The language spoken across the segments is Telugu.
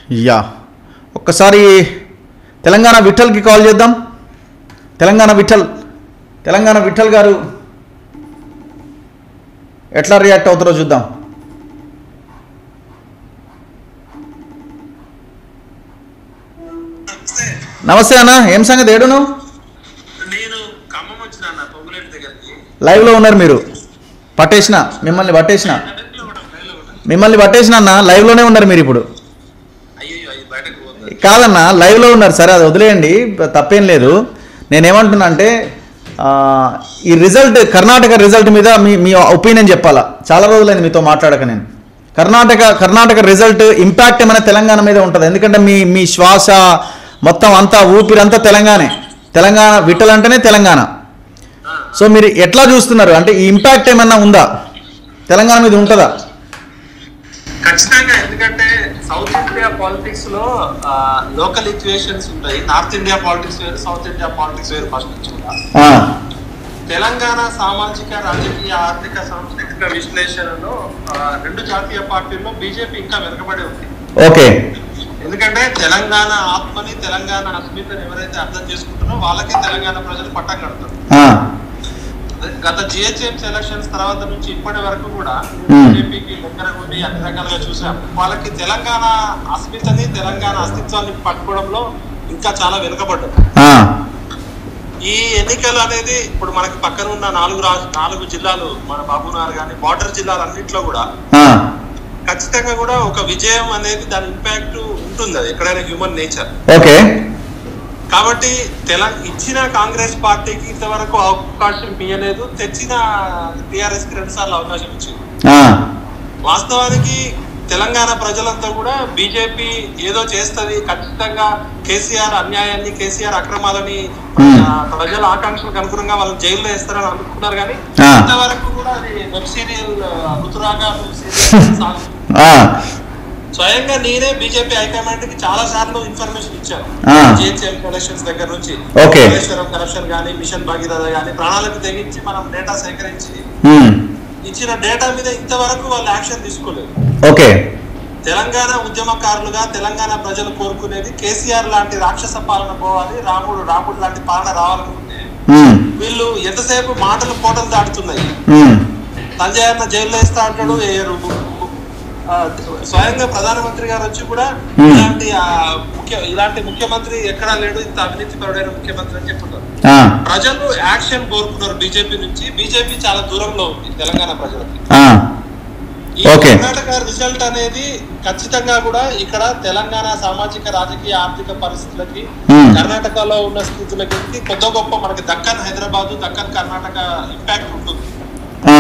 యా ఒక్కసారి తెలంగాణ విఠల్కి కాల్ చేద్దాం తెలంగాణ విఠల్ తెలంగాణ విఠల్ గారు ఎట్లా రియాక్ట్ అవుతారో చూద్దాం నమస్తే అన్న ఏం సంగతి ఏడు నువ్వు నేను ఖమ్మం వచ్చిన అన్న పొంగులేటి దగ్గరికి లైవ్లో ఉన్నారు మీరు పట్టేసిన మిమ్మల్ని పట్టేసిన డైరెక్ట్లో కూడా రైల్లో కూడా మిమ్మల్ని పట్టేసిన అన్న లైవ్లోనే ఉన్నారు మీరు ఇప్పుడు అయ్యో అది బయటకు పోతుంది కాదన్న లైవ్లో ఉన్నారు సరే అది వదిలేయండి తప్పేం లేదు నేనేమంటున్నా అంటే ఆ, ఈ రిజల్ట్ కర్ణాటక రిజల్ట్ మీద మీ మీ ఒపీనియన్ చెప్పాలా చాలా రోజులైంది మీతో మాట్లాడక నేను కర్ణాటక కర్ణాటక రిజల్ట్ ఇంపాక్ట్ ఏమైనా తెలంగాణ మీద ఉంటుంది ఎందుకంటే మీ మీ శ్వాస మొత్తం అంతా ఊపిరంతా తెలంగాణే తెలంగాణ విట్టల్ అంటేనే తెలంగాణ సో మీరు ఎట్లా చూస్తున్నారు అంటే ఈ ఇంపాక్ట్ ఏమైనా ఉందా తెలంగాణ మీద ఉంటుందా ఖచ్చితంగా ఎందుకంటే సౌత్ ఇండియా పాలిటిక్స్ లో లోకల్ ఈక్వేషన్స్ ఉంటాయి నార్త్ ఇండియా పాలిటిక్స్ వేరు సౌత్ ఇండియా పాలిటిక్స్ వేరు ఫస్ట్ నుంచి కూడా ఆ, తెలంగాణ సామాజిక రాజకీయ ఆర్థిక సాంస్కృతిక విశ్లేషణలో ఆ, రెండు జాతీయ పార్టీల్లో బీజేపీ ఇంకా వెనుకబడి ఉంది ఓకే ఎందుకంటే తెలంగాణ ఆత్మని తెలంగాణ అస్మితని ఎవరైతే అర్థం చేసుకుంటారో వాళ్ళకే తెలంగాణ ప్రజలు పట్టం కడతారు ఆ, గత జిహెచ్ఎం ఎలక్షన్స్ తర్వాత నుంచి ఇప్పటి వరకు కూడా Hmm. బీజేపీకి దగ్గర ఉండి అన్ని రకాలుగా చూసాం వాళ్ళకి తెలంగాణ అస్మితని తెలంగాణ అస్తిత్వాన్ని పట్టుకోవడంలో ఇంకా చాలా వెనుకబడ్డారు ఆ, ఈ ఎన్నికలు అనేది ఇప్పుడు మనకి పక్కన ఉన్న నాలుగు రాష్ట్ర నాలుగు జిల్లాలు మన బాబునార్ కానీ బార్డర్ జిల్లాలు అన్నింటిలో కూడా ఆ, ఖచ్చితంగా కూడా ఒక విజయం అనేది దాని ఇంపాక్ట్ ఉంటుంది అది ఎక్కడైనా హ్యూమన్ నేచర్ ఓకే కాబట్టి తెలంగాణ ఇచ్చిన కాంగ్రెస్ పార్టీకి ఇంతవరకు అవకాశం ఇవ్వలేదు తెచ్చిన టిఆర్ఎస్ కి రెండు సార్లు అవకాశం ఇచ్చింది ఆ, వాస్తవానికి తెలంగాణ ప్రజలంతా కూడా బీజేపీ ఏదో చేస్తది ఖచ్చితంగా కేసీఆర్ అన్యాయాన్ని కేసీఆర్ అక్రమాలని Hmm. ఆ, ప్రజల ఆకాంక్షలకు అనుగుణంగా వాళ్ళని జైల్లో వేస్తారని అనుకున్నారు కానీ Ah. ఇంతవరకు కూడా అది web serial Ruturaga web serial సాగుతుంది. ఆ, స్వయంగా నేనే బీజేపీ హైకమాండ్ కి చాలా సార్లు ఇన్ఫర్మేషన్ ఇచ్చాను Ah. జిహెచ్ఎం కలెక్షన్స్ దగ్గర నుంచి Okay. కాళేశ్వరం కరప్షన్ కానీ మిషన్ భగీరథ కానీ ప్రణాళిక తెగించి మనం డేటా సేకరించి ఉమ్, ఇచ్చిన డేటా మీద ఇంతవరకు వాళ్ళు యాక్షన్ తీసుకోలేదు ఓకే తెలంగాణ ఉద్యమకారులుగా తెలంగాణ ప్రజలు కోరుకునేది కేసీఆర్ లాంటి రాక్షస పాలన పోవాలి రాముడు రాముడు లాంటి పాలన రావాలనుకుంటే ఉమ్, వీళ్ళు ఎంతసేపు మాటలు కోటలు దాటుతున్నాయి ఉమ్, సంజయ్ అన్న జైల్లో వేస్తా అంటాడు వేయరు ఆ, స్వయంగా ప్రధానమంత్రి గారు వచ్చి కూడా Hmm. ఇలాంటి ఆ, ముఖ్య ఇలాంటి ముఖ్యమంత్రి ఎక్కడా లేడు ఇంత అవినీతి పరుడైన ముఖ్యమంత్రి అని చెప్తున్నారు ఆ, ప్రజలు యాక్షన్ కోరుకున్నారు బీజేపీ నుంచి బీజేపీ చాలా దూరంలో ఉంది తెలంగాణ ప్రజలకి ఆ, ఈ Okay. కర్ణాటక రిజల్ట్ అనేది ఖచ్చితంగా కూడా ఇక్కడ తెలంగాణ సామాజిక రాజకీయ ఆర్థిక పరిస్థితులకి Hmm. కర్ణాటకలో ఉన్న స్థితులకి కొద్ది గొప్ప మనకి దక్కన్ హైదరాబాద్ దక్కన్ కర్ణాటక ఇంపాక్ట్ ఉంటుంది ఆ,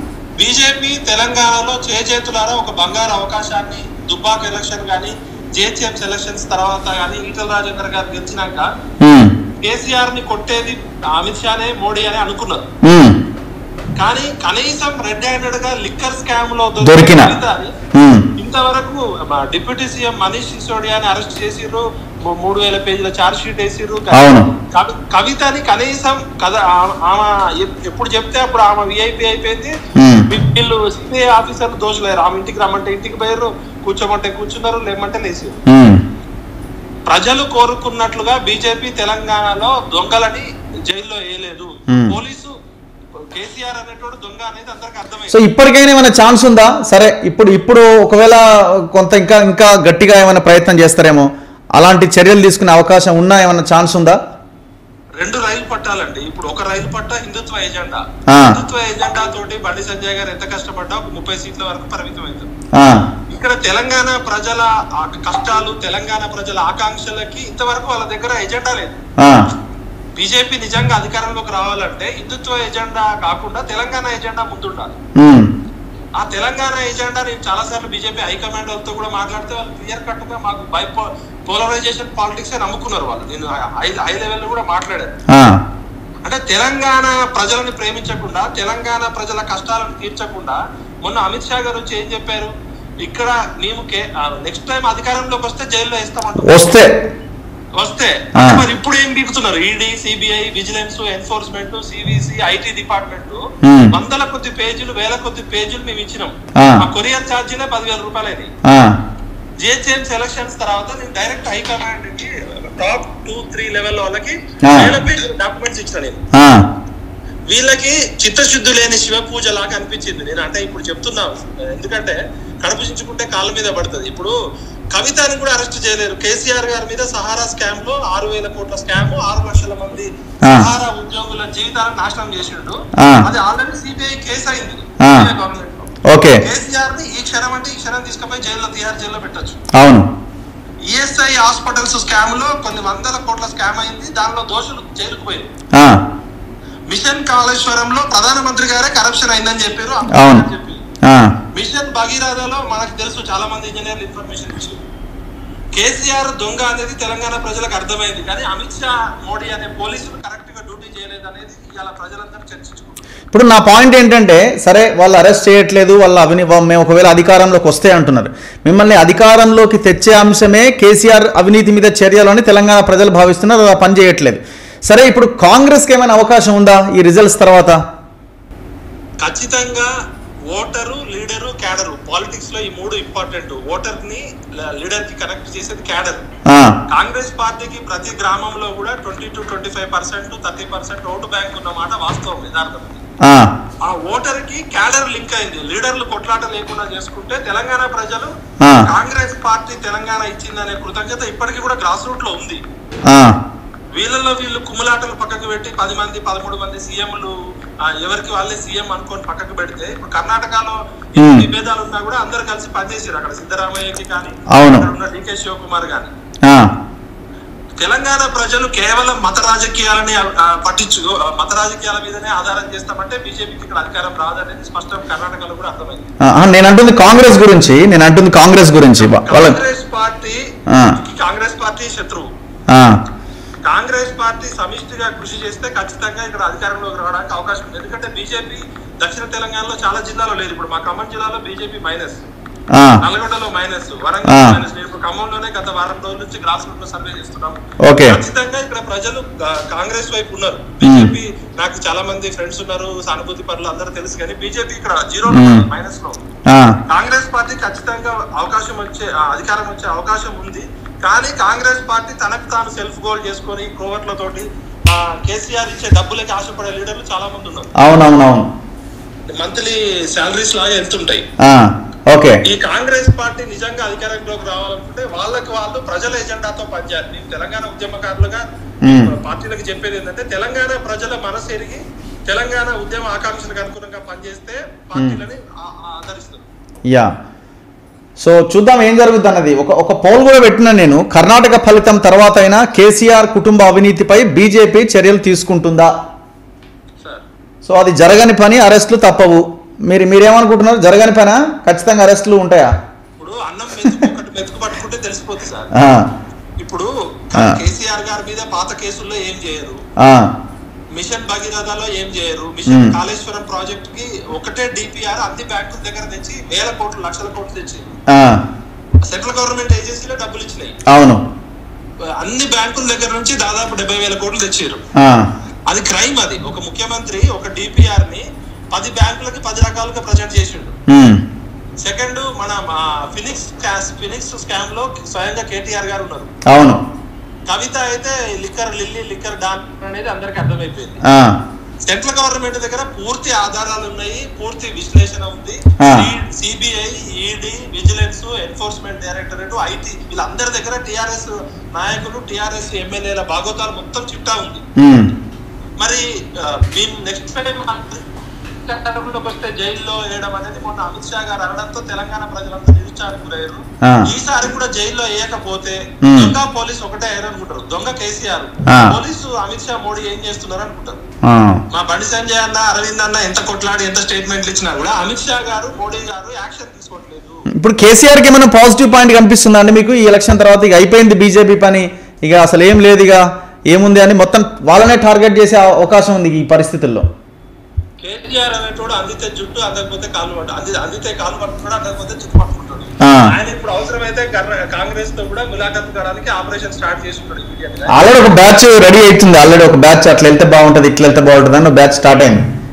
బీజేపీ తెలంగాణలో చేతులారా ఒక బంగారు అవకాశాన్ని దుబ్బాక్ ఎలక్షన్ కానీ జేహెచ్ఎం ఎలక్షన్స్ తర్వాత కానీ ఈటల రాజేందర్ గారు గెలిచినాక ఉమ్, కేసీఆర్ ని కొట్టేది అమిత్ షానే మోడీ అని అనుకున్నారు ఉమ్, కానీ కనీసం రెడ్ హ్యాండెడ్ గా లిక్కర్ స్కామ్ లో దొరికిన. కవితని ఉమ్, ఇంతవరకు మా డిప్యూటీ సీఎం మనీష్ సిసోడియాని అరెస్ట్ చేసిర్రు మూ- మూడు వేల పేజీల చార్జ్ షీట్ వేసిర్రు అవును. కవి- కవితని కనీసం కథ ఆ- ఆమె ఎప్- ఎప్పుడు చెప్తే అప్పుడు ఆమె విఐపి అయిపోయింది ఉమ్, వీ- వీళ్ళు సిబిఐ ఆఫీసర్లు దోషులేరు ఆమె ఇంటికి రమ్మంటే ఇంటికి పోయారు కూర్చోమంటే కూర్చున్నారు లేమంటే లేచారు ఉమ్, ప్రజలు కోరుకున్నట్లుగా బీజేపీ తెలంగాణలో దొంగలని జైల్లో వేయలేదు Hmm. పోలీసు కేసీఆర్ అనేటోడు దొంగ అనేది అందరికి సో అర్థమైంది ఇప్పటికైనా ఏమైనా ఛాన్స్ ఉందా సరే ఇప్పుడు ఇప్పుడు ఒకవేళ కొంత ఇంకా ఇంకా గట్టిగా ఏమైనా ప్రయత్నం చేస్తారేమో అలాంటి చర్యలు తీసుకునే అవకాశం ఉన్నా ఏమైనా ఛాన్స్ ఉందా రెండు రైలు పట్టాలండి ఇప్పుడు ఒక రైలు పట్ట హిందుత్వ ఎజెండా ఆ. హిందుత్వ ఎజెండా తోటి బండి సంజయ్ గారు ఎంత కష్టపడ్డా ఒక ముప్పై సీట్ల వరకు పరిమితం అవుతుంది ఆ, ఇక్కడ తెలంగాణ ప్రజల ఆ కష్టాలు తెలంగాణ ప్రజల ఆకాంక్షలకి ఇంతవరకు వాళ్ళ దగ్గర ఎజెండా లేదు ఆ, బీజేపీ నిజంగా అధికారంలోకి రావాలంటే హిందుత్వ ఎజెండా కాకుండా తెలంగాణ ఎజెండా ముందుండాలి ఉమ్, ఆ తెలంగాణ ఎజెండా నేను చాలా సార్లు బీజేపీ హైకమాండ్ వాళ్ళతో కూడా మాట్లాడితే వాళ్ళు క్లియర్ కట్ గా మాకు బై పోలరైజేషన్ పాలిటిక్స్ నమ్ముకున్నారు వాళ్ళు నేను హై హై లెవెల్ కూడా మాట్లాడాను ఆ, అంటే తెలంగాణ ప్రజలను ప్రేమించకుండా తెలంగాణ ప్రజల కష్టాలను తీర్చకుండా మొన్న అమిత్ షా గారు వచ్చి ఏం చెప్పారు ఇక్కడ మేము నెక్స్ట్ టైం అధికారంలోకి వస్తే జైల్లో వేస్తామంటారు వస్తే వస్తే ఆ. మరి ఇప్పుడు ఏం బీకుతున్నారు ED CBI vigilance enforcement CVC IT department Hmm. వందల కొద్ది పేజీలు వేల కొద్ది పేజీలు మేము ఇచ్చినాం ఆ. ఆ కొరియర్ ఛార్జీలే పదివేల రూపాయలు అది ఆ, జిహెచ్ఎంసీ ఎలక్షన్స్ తర్వాత నేను డైరెక్ట్ హైకమాండ్ కి టాప్ టూ త్రీ లెవెల్ వాళ్ళకి ఆ. డాక్యుమెంట్స్ ఇచ్చిన నేను ఆ, వీళ్ళకి చిత్తశుద్ధి లేని శివ పూజ లాగా అనిపించింది నేను అంటే ఇప్పుడు చెప్తున్నా ఎందుకంటే కడుపు చించుకుంటే కాళ్ళ మీద పడుతుంది ఇప్పుడు కవితని కూడా అరెస్ట్ చేయలేరు కేసీఆర్ గారి మీద సహారా స్కామ్ లో ఆరు వేల కోట్ల స్కామ్ ఆరు లక్షల మంది ఆ. సహారా ఉద్యోగుల జీవితాలను నాశనం చేసిండు ఆ. అది ఆల్రెడీ సిబిఐ కేసు అయింది ఆ. గవర్నమెంట్ లో ఓకే కేసీఆర్ ని ఈ క్షణం అంటే ఈ క్షణం తీసుకుపోయి జైల్లో తిహార్ జైల్లో పెట్టొచ్చు అవును ఈఎస్ఐ హాస్పిటల్స్ స్కామ్ లో కొన్ని వందల కోట్ల స్కామ్ అయింది దానిలో దోషులు జైలుకు పోయింది ఆ, మిషన్ కాళేశ్వరంలో ప్రధానమంత్రి గారే కరప్షన్ అయిందని చెప్పారు అవును. అని చెప్పి ఆ, మిషన్ భగీరథలో మనకు తెలుసు చాలా మంది ఇంజనీర్లు ఇన్ఫర్మేషన్ ఇచ్చారు కేసీఆర్ దొంగ అనేది తెలంగాణ ప్రజలకు అర్థమైంది కానీ అమిత్ షా మోడీ అనే పోలీసులు కరెక్ట్ గా డ్యూటీ చేయలేదు అనేది ఇవాళ ప్రజలందరూ చర్చించుకుంటారు ఇప్పుడు నా పాయింట్ ఏంటంటే సరే వాళ్ళు అరెస్ట్ చేయట్లేదు వాళ్ళ అవిని మేము ఒకవేళ అధికారంలోకి వస్తే అంటున్నారు మిమ్మల్ని అధికారంలోకి తెచ్చే అంశమే కేసీఆర్ అవినీతి మీద చర్యలు అని తెలంగాణ ప్రజలు భావిస్తున్నారు అది పని చేయట్లేదు సరే ఇప్పుడు కాంగ్రెస్కి ఏమైనా అవకాశం ఉందా ఈ రిజల్ట్స్ తర్వాత ఖచ్చితంగా ఓటరు లీడరు క్యాడరు పాలిటిక్స్ లో ఈ మూడు ఇంపార్టెంట్ ఓటర్ ని లీడర్ కి కనెక్ట్ చేసేది క్యాడర్ ఆ, కాంగ్రెస్ పార్టీకి ప్రతి గ్రామంలో కూడా twenty to twenty five percent thirty percent vote bank ఉన్న మాట వాస్తవం యథార్థం ఆ, ఆ ఓటర్ కి క్యాడర్ లింక్ అయింది లీడర్లు కొట్లాట లేకుండా చేసుకుంటే తెలంగాణ ప్రజలు ఆ. కాంగ్రెస్ పార్టీ తెలంగాణ ఇచ్చిందనే కృతజ్ఞత ఇప్పటికీ కూడా గ్రాస్ రూట్ లో ఉంది ఆ, వీళ్ళలో వీళ్ళు కుమ్ములాటలు పక్కకు పెట్టి పది మంది పదమూడు మంది సీఎంలు ఎవరికి వాళ్ళే సీఎం అనుకొని పక్కకు పెడితే ఇప్పుడు కర్ణాటకలో ఎన్ని Hmm. విభేదాలు ఉన్నా కూడా అందరు కలిసి పనిచేసారు అక్కడ సిద్ధరామయ్యకి కానీ అవును. అక్కడ ఉన్న డికే శివకుమార్ కానీ ఆ, తెలంగాణ ప్రజలు కేవలం మత రాజకీయాలని ఆ, పట్టించు ఆ, మత రాజకీయాల మీదనే ఆధారం చేస్తామంటే బీజేపీకి ఇక్కడ అధికారం రాదనేది స్పష్టం కర్ణాటకలో కూడా అర్థమైంది ఆ, నేను అంటుంది కాంగ్రెస్ గురించి నేను అంటుంది కాంగ్రెస్ గురించి వా- వాళ్ళ కాంగ్రెస్ పార్టీ ఆ. కాంగ్రెస్ పార్టీ శత్రువు ఆ, కాంగ్రెస్ పార్టీ సమిష్టిగా కృషి చేస్తే ఖచ్చితంగా ఇక్కడ అధికారంలోకి రావడానికి అవకాశం ఉంది ఎందుకంటే బీజేపీ దక్షిణ తెలంగాణలో చాలా జిల్లాలో లేదు ఇప్పుడు మా ఖమ్మం జిల్లాలో బీజేపీ మైనస్ ఆ, నల్గొండలో మైనస్ ఆ. వరంగల్ మైనస్ నేను ఇప్పుడు ఖమ్మంలోనే గత వారం రోజుల నుంచి గ్రాస్ రూట్ లో సర్వే చేస్తున్నాం ఓకే ఖచ్చితంగా ఇక్కడ ప్రజలు కా- కాంగ్రెస్ వైపు ఉన్నారు బీజేపీ నాకు చాలా మంది ఫ్రెండ్స్ ఉన్నారు సానుభూతి పనులు అందరూ తెలుసు కానీ బీజేపీ ఇక్కడ జీరో మ్మ్. మైనస్ లో ఆ, కాంగ్రెస్ పార్టీ ఖచ్చితంగా అవకాశం వచ్చే ఆ, అధికారం వచ్చే అవకాశం ఉంది కానీ కాంగ్రెస్ పార్టీ తనకు తాను సెల్ఫ్ గోల్ చేసుకొని కోవర్లతోటి ఆ, కేసీఆర్ ఇచ్చే డబ్బులకి ఆశపడే లీడర్లు చాలా మంది ఉన్నారు అవునవునవును మంత్లీ శాలరీస్ లాగా వెళ్తుంటాయి ఆ, ఓకే ఈ కాంగ్రెస్ పార్టీ నిజంగా అధికారంలోకి రావాలనుకుంటే వాళ్ళకి వాళ్ళు ప్రజల ఎజెండాతో పనిచేయాలి నేను తెలంగాణ ఉద్యమకారులుగా మ్మ్. పార్టీలకు చెప్పేది ఏంటంటే తెలంగాణ ప్రజల మనసు ఎరిగి తెలంగాణ ఉద్యమ ఆకాంక్షలకు అనుగుణంగా పనిచేస్తే పార్టీలని ఆ- ఆ ఆదరిస్తారు యా సో చూద్దాం ఏం జరుగుతుంది అన్నది ఒక ఒక పోల్ కూడా పెట్టినా నేను కర్ణాటక ఫలితం తర్వాత అయినా కేసీఆర్ కుటుంబ అవినీతిపై బీజేపీ చర్యలు తీసుకుంటుందా సార్ సో అది జరగని పని అరెస్టులు తప్పవు మీరు మీరేమనుకుంటున్నారు జరగని పనా ఖచ్చితంగా అరెస్టులు ఉంటాయా ఇప్పుడు అన్నం మెతుకు ఒకటి మెతుకు పట్టుకుంటే తెలిసిపోతుంది సార్ ఆ, ఇప్పుడు ఆ. కేసీఆర్ గారి మీద పాత కేసుల్లో ఏం చేయరు ఆ, మిషన్ భగీరథలో ఏం చేయరు మిషన్ మ్మ్. కాళేశ్వరం ప్రాజెక్ట్ కి ఒకటే డిపిఆర్ అన్ని బ్యాంకుల దగ్గర తెచ్చి వేల కోట్లు లక్షల కోట్లు తెచ్చి ఆ, సెంట్రల్ గవర్నమెంట్ ఏజెన్సీలో డబ్బులు ఇచ్చినాయి అవును అన్ని బ్యాంకుల దగ్గర నుంచి దాదాపు డెబ్బై వేల కోట్లు తెచ్చారు ఆ, అది క్రైమ్ అది ఒక ముఖ్యమంత్రి ఒక డిపిఆర్ ని పది బ్యాంకులకి పది రకాలుగా ప్రజెంట్ చేసిండు ఉమ్, సెకండ్ మన మా ఫినిక్స్ క్యాస్ ఫినిక్స్ స్కామ్ లో స్వయంగా కేటీఆర్ గారు ఉన్నారు అవును కవిత అయితే లిక్కర్ లిల్లీ లిక్కర్ డాన్ అనేది అందరికి అర్థమైపోయింది ఆ, సెంట్రల్ గవర్నమెంట్ దగ్గర పూర్తి ఆధారాలు ఉన్నాయి పూర్తి విశ్లేషణ ఉంది ఆ. CBI ED vigilance enforcement directorate IT వీళ్ళందరి దగ్గర టిఆర్ఎస్ నాయకులు టిఆర్ఎస్ ఎమ్మెల్యేల భాగోతాలు మొత్తం చిట్టా ఉంది ఉమ్, మరి ఆ, మేము నెక్స్ట్ టైం అధికారంలోకి వస్తే జైల్లో వేయడం అనేది మొన్న అమిత్ షా గారు అనడంతో తెలంగాణ ప్రజలంతా నిరుత్సాహానికి గురయ్యారు ఆ. ఈసారి కూడా జైల్లో వేయకపోతే మ్మ్. దొంగ పోలీస్ ఒకటే అయ్యారు అనుకుంటారు దొంగ కేసీఆర్ ఆ. పోలీసు అమిత్ షా మోడీ ఏం చేస్తున్నారు అనుకుంటారు ఆ, మా బండి సంజయ్ అన్న అరవింద్ అన్న ఎంత కొట్లాడి ఎంత స్టేట్మెంట్లు ఇచ్చినా కూడా అమిత్ షా గారు మోడీ గారు యాక్షన్ తీసుకోవట్లేదు ఇప్పుడు కేసీఆర్కి ఏమైనా పాజిటివ్ పాయింట్ కనిపిస్తుందా అండి మీకు ఈ ఎలక్షన్ తర్వాత ఇక అయిపోయింది బీజేపీ పని ఇక అసలు ఏం లేదు ఇక ఏముంది అని మొత్తం వాళ్ళనే టార్గెట్ చేసే అవకాశం ఉంది ఈ పరిస్థితుల్లో కేటీఆర్ అనేటోడు అందితే జుట్టు అందకపోతే కాలు పట్టు అంది అందితే కాలు పట్టుకుంటాడు అందకపోతే జుట్టు పట్టుకుంటాడు ఆ. ఆయన ఇప్పుడు అవసరమైతే కర్ణ- కాంగ్రెస్ తో కూడా ములాఖత్ కావడానికి ఆపరేషన్ స్టార్ట్ చేసుకుంటాడు ఇమీడియట్ గా ఆల్రెడీ ఒక బ్యాచ్ రెడీ అవుతుంది ఆల్రెడీ ఒక బ్యాచ్ అట్లా వెళ్తే బాగుంటుంది ఇట్లా వెళ్తే బాగుంటుంది అని బ్యాచ్ స్టార్ట్ అయింది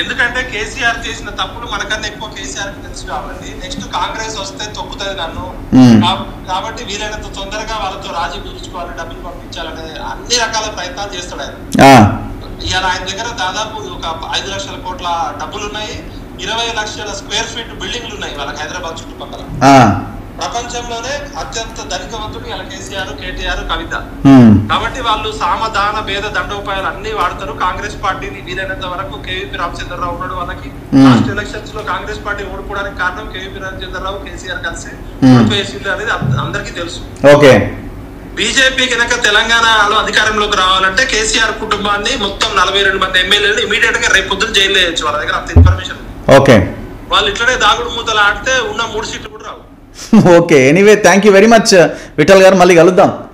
ఎందుకంటే కేసీఆర్ చేసిన తప్పులు మనకన్నా ఎక్కువ కేసీఆర్ కి తెలుసు కాబట్టి నెక్స్ట్ కాంగ్రెస్ వస్తే తొక్కుతుంది నన్ను Hmm. కా- కాబట్టి వీలైనంత తొందరగా వాళ్ళతో రాజీ కుదుర్చుకోవాలి డబ్బులు పంపించాలనే అన్ని రకాల ప్రయత్నాలు చేస్తాడు ఆయన ఆ, ఇవాళ ఆయన దగ్గర దాదాపు ఒక ఐదు లక్షల కోట్ల డబ్బులు ఉన్నాయి ఇరవై లక్షల స్క్వేర్ ఫీట్ బిల్డింగ్లు ఉన్నాయి వాళ్ళకి హైదరాబాద్ చుట్టుపక్కల ఆ, ప్రపంచంలోనే అత్యంత ధనికవంతుడు ఇలా కేసీఆర్ కేటీఆర్ కవిత ఉమ్, కాబట్టి వాళ్ళు సామధాన భేద దండోపాయాలు అన్ని వాడతారు కాంగ్రెస్ పార్టీని వీలైనంత వరకు కేవీపీ రామచంద్రరావు ఉన్నాడు వాళ్ళకి Hmm. లాస్ట్ ఎలక్షన్స్ లో కాంగ్రెస్ పార్టీ ఓడిపోవడానికి కారణం కేవీపీ రామచంద్రరావు కేసీఆర్ కలిసి Hmm. ఓడిపోయేసింది అనేది అం- అందరికీ తెలుసు ఓకే బీజేపీ కనుక తెలంగాణలో అధికారంలోకి రావాలంటే కేసీఆర్ కుటుంబాన్ని మొత్తం నలభై రెండు మంది ఎమ్మెల్యేలు ఇమీడియట్ గా రేపు పొద్దున జైలు వేయచ్చు వాళ్ళ దగ్గర అంత ఇన్ఫర్మేషన్ ఓకే వాళ్ళు ఇట్లనే దాగుడు మూతలు ఆడితే ఉన్న మూడు సీట్లు కూడా రావు okay anyway thank you very much Vithal garu మళ్ళీ కలుద్దాం